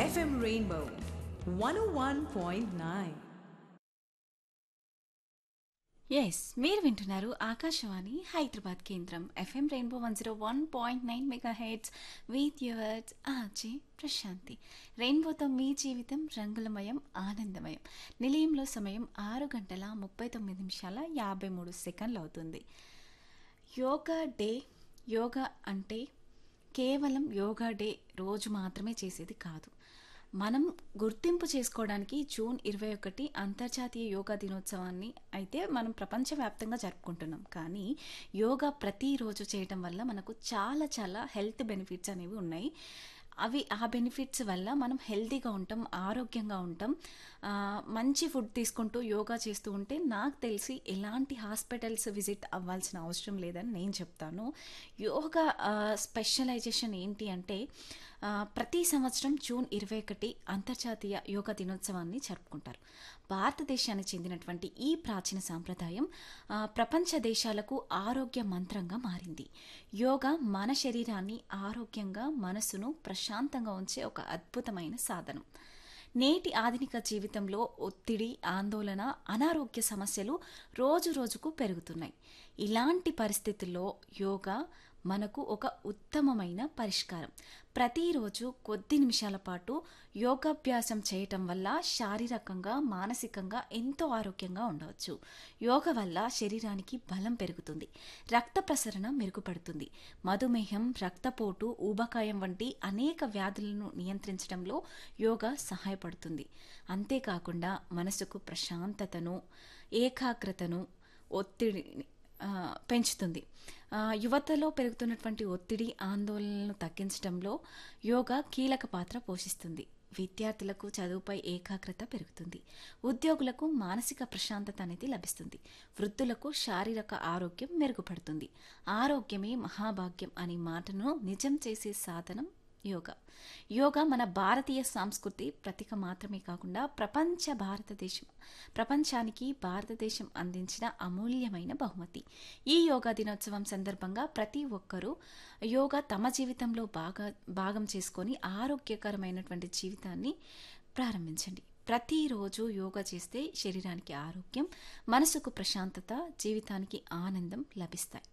FM Rainbow 101.9. Yes మీరు వింటున్నారు ఆకాశవాణి హైదరాబాద్ కేంద్రం FM Rainbow one zero one point nine mega hits with yours ఆచే ప్రశాంతి రెయిన్బోతో మీ జీవితం రంగులమయం ఆనందమయం నిలయంలో సమయం ఆరు గంటల ముప్పై తొమ్మిది నిమిషాల యాభై మూడు సెకండ్లు అవుతుంది యోగా డే యోగా అంటే కేవలం యోగా డే రోజు మాత్రమే చేసేది కాదు మనం గుర్తింపు చేసుకోవడానికి జూన్ ఇరవై ఒకటి అంతర్జాతీయ యోగా దినోత్సవాన్ని అయితే మనం ప్రపంచవ్యాప్తంగా జరుపుకుంటున్నాం కానీ యోగా ప్రతిరోజు చేయటం వల్ల మనకు చాలా చాలా హెల్త్ బెనిఫిట్స్ అనేవి ఉన్నాయి అవి ఆ బెనిఫిట్స్ వల్ల మనం హెల్తీగా ఉంటాం ఆరోగ్యంగా ఉంటాం ఆ, మంచి ఫుడ్ తీసుకుంటూ యోగా చేస్తూ ఉంటే నాకు తెలిసి ఎలాంటి హాస్పిటల్స్ విజిట్ అవ్వాల్సిన అవసరం లేదని నేను చెప్తాను యోగా ఆ, స్పెషలైజేషన్ ఏంటి అంటే ఆ, ప్రతి సంవత్సరం జూన్ ఇరవై ఒకటి అంతర్జాతీయ యోగా దినోత్సవాన్ని జరుపుకుంటారు భారతదేశానికి చెందినటువంటి ఈ ప్రాచీన సాంప్రదాయం ఆ, ప్రపంచ దేశాలకు ఆరోగ్య మంత్రంగా మారింది యోగా మన శరీరాన్ని ఆరోగ్యంగా మనసును ప్రశాంతంగా ఉంచే ఒక అద్భుతమైన సాధనం నేటి ఆధునిక జీవితంలో ఒత్తిడి ఆందోళన అనారోగ్య సమస్యలు రోజు రోజుకు పెరుగుతున్నాయి ఇలాంటి పరిస్థితుల్లో యోగా మనకు ఒక ఉత్తమమైన పరిష్కారం ప్రతిరోజు కొద్ది నిమిషాల పాటు యోగాభ్యాసం చేయటం వల్ల శారీరకంగా మానసికంగా ఎంతో ఆరోగ్యంగా ఉండవచ్చు యోగా వల్ల శరీరానికి బలం పెరుగుతుంది రక్త ప్రసరణ మెరుగుపడుతుంది మధుమేహం రక్తపోటు ఊబకాయం వంటి అనేక వ్యాధులను నియంత్రించడంలో యోగా సహాయపడుతుంది అంతేకాకుండా మనసుకు ప్రశాంతతను ఏకాగ్రతను ఒత్తిడిని ఆ, పెంచుతుంది ఆ, యువతలో పెరుగుతున్నటువంటి ఒత్తిడి ఆందోళనలను తగ్గించడంలో యోగా కీలక పాత్ర పోషిస్తుంది విద్యార్థులకు చదువుపై ఏకాగ్రత పెరుగుతుంది ఉద్యోగులకు మానసిక ప్రశాంతత అనేది లభిస్తుంది వృద్ధులకు శారీరక ఆరోగ్యం మెరుగుపడుతుంది ఆరోగ్యమే మహాభాగ్యం అనే మాటను నిజం చేసే సాధనం యోగా యోగా మన భారతీయ సంస్కృతి ప్రతీక మాత్రమే కాకుండా ప్రపంచ భారతదేశం ప్రపంచానికి భారతదేశం అందించిన అమూల్యమైన బహుమతి ఈ యోగా దినోత్సవం సందర్భంగా ప్రతి ఒక్కరూ యోగా తమ జీవితంలో బాగా భాగం చేసుకొని ఆరోగ్యకరమైనటువంటి జీవితాన్ని ప్రారంభించండి ప్రతిరోజు యోగా చేస్తే శరీరానికి ఆరోగ్యం మనసుకు ప్రశాంతత జీవితానికి ఆనందం లభిస్తాయి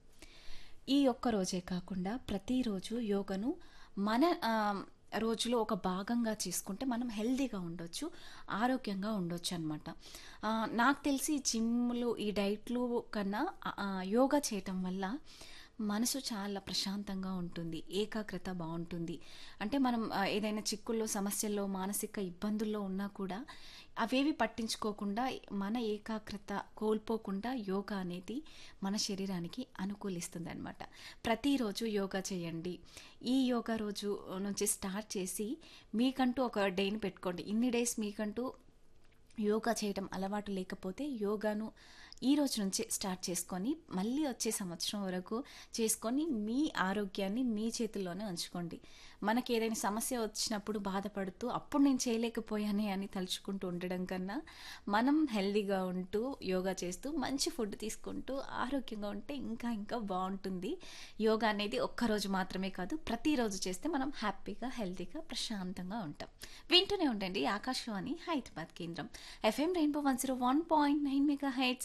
ఈ ఒక్క రోజే కాకుండా ప్రతిరోజు యోగను మన ఆ, రోజులో ఒక భాగంగా చేసుకుంటే మనం హెల్తీగా ఉండొచ్చు ఆరోగ్యంగా ఉండొచ్చు అనమాట నాకు తెలిసి జిమ్లు ఈ డైట్లు కన్నా ఆ, ఆ, యోగా చేయటం వల్ల మనసు చాలా ప్రశాంతంగా ఉంటుంది ఏకాగ్రత బాగుంటుంది అంటే మనం ఆ, ఏదైనా చిక్కుల్లో సమస్యల్లో మానసిక ఇబ్బందుల్లో ఉన్నా కూడా అవేవి పట్టించుకోకుండా మన ఏకాగ్రత కోల్పోకుండా యోగా అనేది మన శరీరానికి అనుకూలిస్తుంది అనమాట ప్రతిరోజు యోగా చేయండి ఈ యోగా రోజు నుంచి స్టార్ట్ చేసి మీకంటూ ఒక డేని పెట్టుకోండి ఇన్ని డేస్ మీకంటూ యోగా చేయడం అలవాటు లేకపోతే యోగాను ఈ రోజు నుంచి స్టార్ట్ చేసుకొని మళ్ళీ వచ్చే సంవత్సరం వరకు చేసుకొని మీ ఆరోగ్యాన్ని మీ చేతుల్లోనే ఉంచుకోండి మనకి ఏదైనా సమస్య వచ్చినప్పుడు బాధపడుతూ అప్పుడు నేను చేయలేకపోయానే అని తలుచుకుంటూ ఉండడం కన్నా మనం హెల్దీగా ఉంటూ యోగా చేస్తూ మంచి ఫుడ్ తీసుకుంటూ ఆరోగ్యంగా ఉంటే ఇంకా ఇంకా బాగుంటుంది యోగా అనేది ఒక్కరోజు మాత్రమే కాదు ప్రతిరోజు చేస్తే మనం హ్యాపీగా హెల్తీగా ప్రశాంతంగా ఉంటాం వింటూనే ఉండండి ఆకాశవాణి హైదరాబాద్ కేంద్రం FM Rainbow one zero one point nine mega heights